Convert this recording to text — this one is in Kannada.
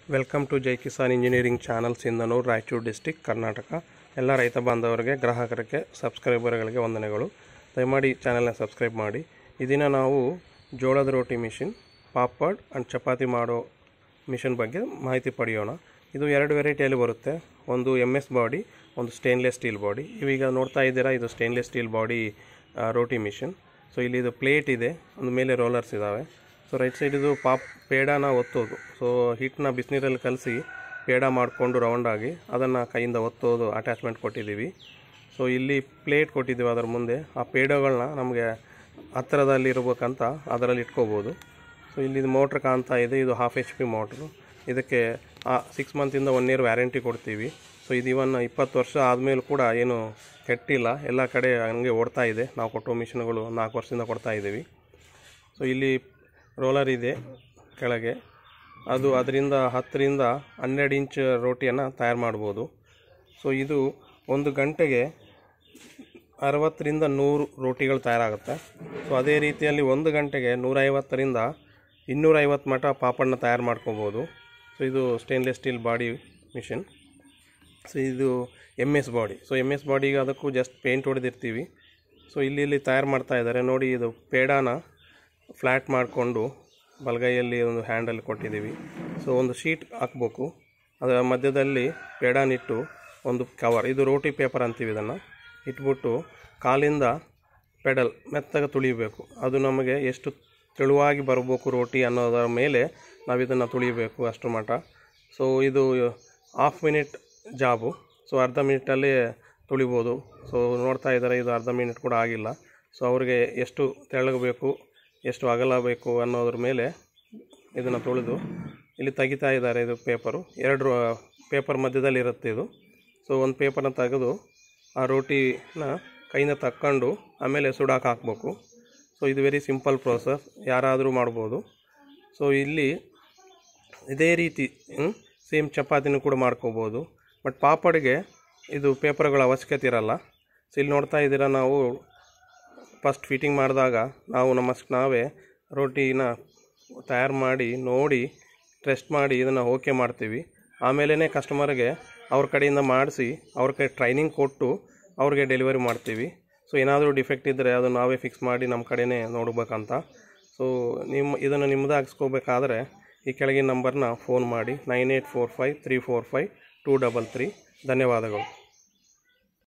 welcome to Jai Kisan engineering channel Sindhanur Raichur district Karnataka ಎಲ್ಲ ರೈತ ಬಾಂಧವರಿಗೆ ಗ್ರಾಹಕರಿಗೆ ಸಬ್ಸ್ಕ್ರೈಬರ್ಗಳಿಗೆ ವಂದನೆಗಳು ದಯಮಾಡಿ ಚಾನಲ್ನ ಸಬ್ಸ್ಕ್ರೈಬ್ ಮಾಡಿ ಇದನ್ನು ನಾವು ಜೋಳದ ರೋಟಿ ಮಿಷಿನ್ ಪಾಪಡ್ ಆ್ಯಂಡ್ ಚಪಾತಿ ಮಾಡೋ ಮಿಷನ್ ಬಗ್ಗೆ ಮಾಹಿತಿ ಪಡೆಯೋಣ ಇದು ಎರಡು ವೆರೈಟಿಯಲ್ಲಿ ಬರುತ್ತೆ ಒಂದು ಎಮ್ ಎಸ್ ಬಾಡಿ ಒಂದು ಸ್ಟೇನ್ಲೆಸ್ ಸ್ಟೀಲ್ ಬಾಡಿ ಇವೀಗ ನೋಡ್ತಾ ಇದ್ದೀರಾ ಇದು ಸ್ಟೇನ್ಲೆಸ್ ಸ್ಟೀಲ್ ಬಾಡಿ ರೋಟಿ ಮಿಷಿನ್ ಸೊ ಇಲ್ಲಿ ಇದು ಪ್ಲೇಟ್ ಇದೆ ಒಂದು ಮೇಲೆ ರೋಲರ್ಸ್ ಇದ್ದಾವೆ ಸೊ ರೈಟ್ ಸೈಡ್ ಇದು ಪಾಪ್ ಪೇಡಾನ ಒತ್ತೋದು ಸೊ ಹಿಟ್ಟನ್ನ ಬಿಸಿನೀರಲ್ಲಿ ಕಲಸಿ ಪೇಡ ಮಾಡಿಕೊಂಡು ರೌಂಡಾಗಿ ಅದನ್ನು ಕೈಯಿಂದ ಒತ್ತೋದು ಅಟ್ಯಾಚ್ಮೆಂಟ್ ಕೊಟ್ಟಿದ್ದೀವಿ ಸೊ ಇಲ್ಲಿ ಪ್ಲೇಟ್ ಕೊಟ್ಟಿದ್ದೀವಿ ಅದರ ಮುಂದೆ ಆ ಪೇಡಗಳನ್ನ ನಮಗೆ ಹತ್ತಿರದಲ್ಲಿ ಇರ್ಬೇಕಂತ ಅದರಲ್ಲಿ ಇಟ್ಕೋಬೋದು ಸೊ ಇಲ್ಲಿ ಇದು ಮೋಟ್ರ್ ಕಾಣ್ತಾ ಇದೆ ಇದು ಹಾಫ್ ಎಚ್ ಪಿ ಮೋಟ್ರು ಇದಕ್ಕೆ ಸಿಕ್ಸ್ ಮಂತಿಂದ ಒನ್ ಇಯರ್ ವ್ಯಾರಂಟಿ ಕೊಡ್ತೀವಿ ಸೊ ಇದು ಇವನ್ ಇಪ್ಪತ್ತು ವರ್ಷ ಆದಮೇಲೂ ಕೂಡ ಏನು ಕೆಟ್ಟಿಲ್ಲ ಎಲ್ಲ ಕಡೆ ಹಂಗೆ ಓಡ್ತಾ ಇದೆ ನಾವು ಕೊಟ್ಟೋ ಮಿಷಿನ್ಗಳು ನಾಲ್ಕು ವರ್ಷದಿಂದ ಕೊಡ್ತಾ ಇದ್ದೀವಿ ಸೊ ಇಲ್ಲಿ ರೋಲರ್ ಇದೆ ಕೆಳಗೆ ಅದು ಅದರಿಂದ ಹತ್ತರಿಂದ ಹನ್ನೆರಡು ಇಂಚ್ ರೋಟಿಯನ್ನು ತಯಾರು ಮಾಡ್ಬೋದು ಸೊ ಇದು ಒಂದು ಗಂಟೆಗೆ ಅರವತ್ತರಿಂದ ನೂರು ರೋಟಿಗಳು ತಯಾರಾಗುತ್ತೆ ಸೊ ಅದೇ ರೀತಿಯಲ್ಲಿ ಒಂದು ಗಂಟೆಗೆ ನೂರೈವತ್ತರಿಂದ ಇನ್ನೂರೈವತ್ತು ಮಟ ಪಾಪಡನ್ನ ತಯಾರು ಮಾಡ್ಕೋಬೋದು ಸೊ ಇದು stainless steel body machine so ಇದು M S body so M S ಬಾಡಿಗೆ ಅದಕ್ಕೂ ಜಸ್ಟ್ ಪೇಂಟ್ ಹೊಡೆದಿರ್ತೀವಿ ಸೊ ಇಲ್ಲಿ ಇಲ್ಲಿ ತಯಾರು ಮಾಡ್ತಾ ಇದ್ದಾರೆ ನೋಡಿ ಇದು ಪೇಡಾನ ಫ್ಲ್ಯಾಟ್ ಮಾಡಿಕೊಂಡು ಬಲಗೈಯಲ್ಲಿ ಒಂದು ಹ್ಯಾಂಡಲ್ ಕೊಟ್ಟಿದ್ದೀವಿ ಸೊ ಒಂದು ಶೀಟ್ ಹಾಕ್ಬೇಕು ಅದರ ಮಧ್ಯದಲ್ಲಿ ಪೇಡಾನಿಟ್ಟು ಒಂದು ಕವರ್ ಇದು ರೋಟಿ ಪೇಪರ್ ಅಂತೀವಿ ಇದನ್ನು ಇಟ್ಬಿಟ್ಟು ಕಾಲಿಂದ ಪೆಡಲ್ ಮೆತ್ತಗೆ ತುಳಿಬೇಕು ಅದು ನಮಗೆ ಎಷ್ಟು ತೆಳುವಾಗಿ ಬರಬೇಕು ರೋಟಿ ಅನ್ನೋದರ ಮೇಲೆ ನಾವು ಇದನ್ನು ತುಳಿಬೇಕು ಅಷ್ಟರ ಮಟ್ಟ ಸೊ ಇದು ಹಾಫ್ ಮಿನಿಟ್ ಜಾಬು ಸೊ ಅರ್ಧ ಮಿನಿಟಲ್ಲಿ ತುಳಿಬೋದು ಸೊ ನೋಡ್ತಾ ಇದ್ದಾರೆ ಇದು ಅರ್ಧ ಮಿನಿಟ್ ಕೂಡ ಆಗಿಲ್ಲ ಸೊ ಅವ್ರಿಗೆ ಎಷ್ಟು ತೆಳ್ಳಗೆ ಬೇಕು ಎಷ್ಟು ಅಗಲ ಬೇಕು ಅನ್ನೋದ್ರ ಮೇಲೆ ಇದನ್ನು ತುಳಿದು ಇಲ್ಲಿ ತೆಗಿತಾ ಇದ್ದಾರೆ ಇದು ಪೇಪರು ಎರಡು ಪೇಪರ್ ಮಧ್ಯದಲ್ಲಿ ಇರುತ್ತೆ ಇದು ಸೊ ಒಂದು ಪೇಪರ್ನ ತೆಗೆದು ಆ ರೋಟಿನ ಕೈಯಿಂದ ತಕ್ಕೊಂಡು ಆಮೇಲೆ ಸುಡಾಕೆ ಹಾಕ್ಬೇಕು ಸೊ ಇದು ವೆರಿ ಸಿಂಪಲ್ ಪ್ರೋಸೆಸ್ ಯಾರಾದರೂ ಮಾಡ್ಬೋದು ಸೊ ಇಲ್ಲಿ ಇದೇ ರೀತಿ ಸೇಮ್ ಚಪಾತಿನೂ ಕೂಡ ಮಾಡ್ಕೋಬೋದು ಬಟ್ ಪಾಪಡ್ಗೆ ಇದು ಪೇಪರ್ಗಳ ಅವಶ್ಯಕತೆ ಇರಲ್ಲ ಸೊ ಇಲ್ಲಿ ನೋಡ್ತಾ ಇದ್ದೀರಾ ನಾವು ಫಸ್ಟ್ ಫಿಟ್ಟಿಂಗ್ ಮಾಡಿದಾಗ ನಾವು ನಮ್ಮಷ್ಟು ನಾವೇ ರೋಟಿನ ತಯಾರು ಮಾಡಿ ನೋಡಿ ಟೆಸ್ಟ್ ಮಾಡಿ ಇದನ್ನು ಓಕೆ ಮಾಡ್ತೀವಿ ಆಮೇಲೆ ಕಸ್ಟಮರ್ಗೆ ಅವ್ರ ಕಡೆಯಿಂದ ಮಾಡಿಸಿ ಅವ್ರ ಕೈ ಟ್ರೈನಿಂಗ್ ಕೊಟ್ಟು ಅವ್ರಿಗೆ ಡೆಲಿವರಿ ಮಾಡ್ತೀವಿ ಸೊ ಏನಾದರೂ ಡಿಫೆಕ್ಟ್ ಇದ್ದರೆ ಅದು ನಾವೇ ಫಿಕ್ಸ್ ಮಾಡಿ ನಮ್ಮ ಕಡೆನೇ ನೋಡ್ಬೇಕಂತ ಸೊ ನಿಮ್ಮ ಇದನ್ನು ನಿಮ್ಮದು ಹಾಕ್ಸ್ಕೋಬೇಕಾದ್ರೆ ಈ ಕೆಳಗಿನ ನಂಬರ್ನ ಫೋನ್ ಮಾಡಿ nine eight four five three four five two double three ಧನ್ಯವಾದಗಳು